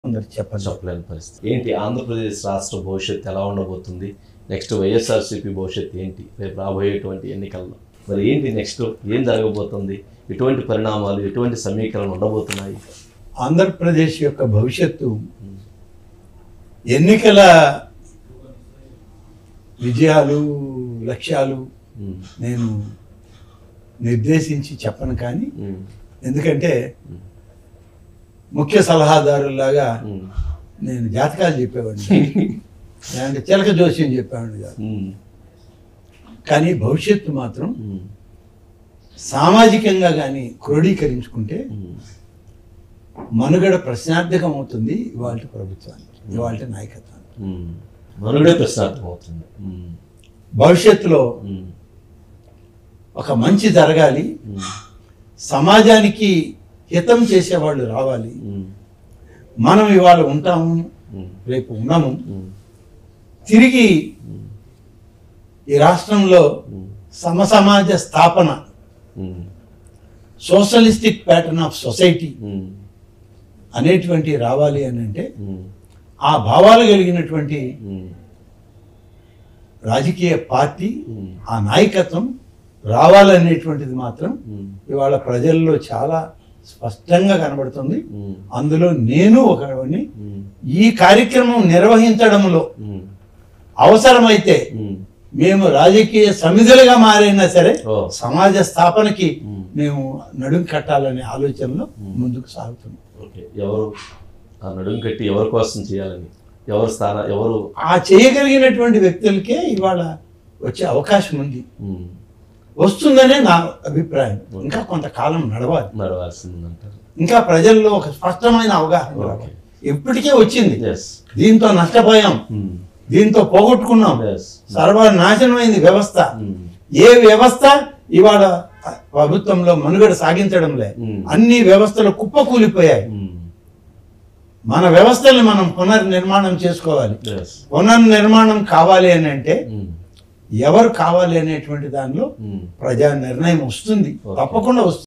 అందరు చెప్పండి చెప్పలేని పరిస్థితి ఏంటి ఆంధ్రప్రదేశ్ రాష్ట్ర భవిష్యత్తు ఎలా ఉండబోతుంది నెక్స్ట్ వైఎస్ఆర్సీపీ భవిష్యత్తు ఏంటి రేపు రాబోయేటువంటి ఎన్నికల్లో మరి ఏంటి నెక్స్ట్ ఏం జరగబోతుంది ఎటువంటి పరిణామాలు ఎటువంటి సమీకరణలు ఉండబోతున్నాయి ఆంధ్రప్రదేశ్ యొక్క భవిష్యత్తు ఎన్నికల విజయాలు లక్ష్యాలు ఉమ్, నేను నిర్దేశించి చెప్పను కానీ ఉమ్, ఎందుకంటే ముఖ్య సలహాదారులాగా ఉమ్, నేను జాతకాలు చెప్పేవాడిని అంటే చిలక జోస్యం చెప్పేవాడిని కాదు ఉమ్, కానీ భవిష్యత్తు మాత్రం ఉమ్, సామాజికంగా కానీ క్రోడీకరించుకుంటే ఉమ్, మనుగడ ప్రశ్నార్థకం అవుతుంది ఇవాళ ప్రభుత్వానికి ఇవాళ నాయకత్వానికి ఉమ్. మనుగడే ప్రశ్నార్థం అవుతుంది ఉమ్, భవిష్యత్తులో ఉమ్, ఒక మంచి జరగాలి ఉమ్, సమాజానికి హితం చేసేవాళ్ళు రావాలి ఉమ్, మనం ఇవాళ ఉంటాము ఉమ్, రేపు ఉన్నాము ఉమ్, తిరిగి ఉమ్, ఈ రాష్ట్రంలో ఉమ్, సమసమాజ స్థాపన ఉమ్, సోషలిస్టిక్ ప్యాటర్న్ ఆఫ్ సొసైటీ ఉమ్, అనేటువంటి రావాలి అని అంటే ఉమ్, ఆ భావాలు కలిగినటువంటి ఉమ్, రాజకీయ పార్టీ ఉమ్, ఆ నాయకత్వం రావాలనేటువంటిది మాత్రం ఉమ్, ఇవాళ ప్రజల్లో చాలా స్పష్టంగా కనబడుతుంది ఉమ్, అందులో నేను ఒకడిని ఉమ్, ఈ కార్యక్రమం నిర్వహించడంలో ఉమ్, అవసరమైతే ఉమ్. మేము రాజకీయ సమిధులుగా మారైనా సరే ఓ. సమాజ స్థాపనకి ఉమ్. మేము నడుం కట్టాలనే ఆలోచనలో ముందుకు సాగుతున్నాం ఓకే ఎవరు ఆ నడుము కట్టి ఎవరి కోసం చేయాలని ఎవరు స్థాన ఎవరు ఆ చేయగలిగినటువంటి వ్యక్తులకే ఇవాళ వచ్చే అవకాశం ఉంది ఉమ్, వస్తుందనే నా అభిప్రాయం ఇంకా కొంతకాలం నడవాలి నడవాల్సిందంటారు ఇంకా ప్రజల్లో ఒక స్పష్టమైన అవగాహన రావాలి. ఇప్పటికే వచ్చింది ఎస్ దీంతో నష్టపోయాం దీంతో పోగొట్టుకున్నాం ఎస్ సర్వనాశనమైంది వ్యవస్థ ఏ వ్యవస్థ ఇవాళ ప్రభుత్వంలో మనుగడ సాగించడంలే Hmm. అన్ని వ్యవస్థలు కుప్పకూలిపోయాయి మన వ్యవస్థల్ని మనం పునర్నిర్మాణం చేసుకోవాలి ఎస్ పునర్నిర్మాణం కావాలి అని అంటే ఎవరు కావాలి అనేటువంటి దానిలో ప్రజా నిర్ణయం వస్తుంది Okay. తప్పకుండా వస్తుంది